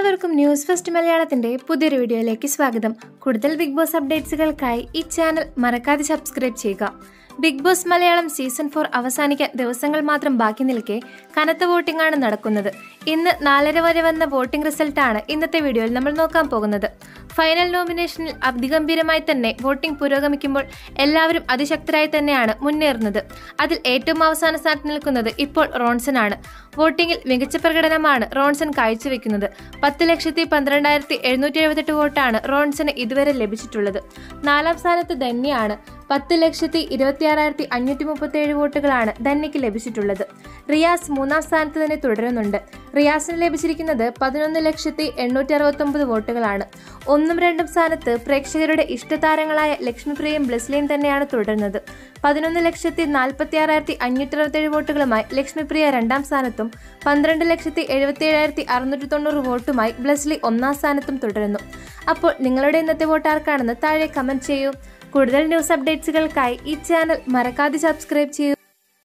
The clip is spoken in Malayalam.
എല്ലാവർക്കും ന്യൂസ് ഫസ്റ്റ് മലയാളത്തിന്റെ പുതിയൊരു വീഡിയോയിലേക്ക് സ്വാഗതം കൂടുതൽ ബിഗ് ബോസ് അപ്ഡേറ്റ്സുകൾക്കായി ഈ ചാനൽ മറക്കാതെ സബ്സ്ക്രൈബ് ചെയ്യുക Bigg Boss Malayalam season four അവസാനിക്കാൻ ദിവസങ്ങൾ മാത്രം ബാക്കി നിൽക്കെ കനത്ത വോട്ടിംഗ് ആണ് നടക്കുന്നത് ഇന്ന് നാലര വരെ വന്ന വോട്ടിംഗ് റിസൾട്ടാണ് ഇന്നത്തെ വീഡിയോയിൽ നമ്മൾ നോക്കാൻ പോകുന്നത് ഫൈനൽ നോമിനേഷനിൽ അതിഗംഭീരമായി തന്നെ വോട്ടിംഗ് പുരോഗമിക്കുമ്പോൾ എല്ലാവരും അതിശക്തരായി തന്നെയാണ് മുന്നേറുന്നത് അതിൽ ഏറ്റവും അവസാന സ്ഥാനത്ത് നിൽക്കുന്നത് ഇപ്പോൾ റോൺസൺ ആണ് വോട്ടിംഗിൽ മികച്ച പ്രകടനമാണ് റോൺസൺ കാഴ്ചവെക്കുന്നത് പത്ത് ലക്ഷത്തി പന്ത്രണ്ടായിരത്തി എഴുന്നൂറ്റി എഴുപത്തെട്ട് വോട്ടാണ് റോൺസന് ഇതുവരെ ലഭിച്ചിട്ടുള്ളത് നാലാം സ്ഥാനത്ത് ധന്യയാണ് പത്ത് ലക്ഷത്തി ഇരുപത്തിയാറായിരത്തി അഞ്ഞൂറ്റി മുപ്പത്തി ഏഴ് വോട്ടുകളാണ് ധന്യയ്ക്ക് ലഭിച്ചിട്ടുള്ളത് റിയാസ് മൂന്നാം സ്ഥാനത്ത് തന്നെ തുടരുന്നുണ്ട് റിയാസിന് ലഭിച്ചിരിക്കുന്നത് പതിനൊന്ന് ലക്ഷത്തി എണ്ണൂറ്റി അറുപത്തി ഒമ്പത് വോട്ടുകളാണ് ഒന്നും രണ്ടും സ്ഥാനത്ത് പ്രേക്ഷകരുടെ ഇഷ്ടതാരങ്ങളായ ലക്ഷ്മിപ്രിയയും ബ്ലെസ്ലിയും തന്നെയാണ് തുടരുന്നത് പതിനൊന്ന് ലക്ഷത്തി നാൽപ്പത്തി ആറായിരത്തി അഞ്ഞൂറ്റി അറുപത്തേഴ് വോട്ടുകളുമായി ലക്ഷ്മിപ്രിയ രണ്ടാം സ്ഥാനത്തും പന്ത്രണ്ട് ലക്ഷത്തി എഴുപത്തി ഏഴായിരത്തി അറുന്നൂറ്റി തൊണ്ണൂറ് വോട്ടുമായി ബ്ലെസ്ലി ഒന്നാം സ്ഥാനത്തും തുടരുന്നു അപ്പോൾ നിങ്ങളുടെ ഇന്നത്തെ വോട്ട് ആർക്കാണെന്ന് താഴെ കമന്റ് ചെയ്യൂ കൂടുതൽ ന്യൂസ് അപ്ഡേറ്റ്സുകൾക്കായി ഈ ചാനൽ മറക്കാതെ സബ്സ്ക്രൈബ് ചെയ്യൂ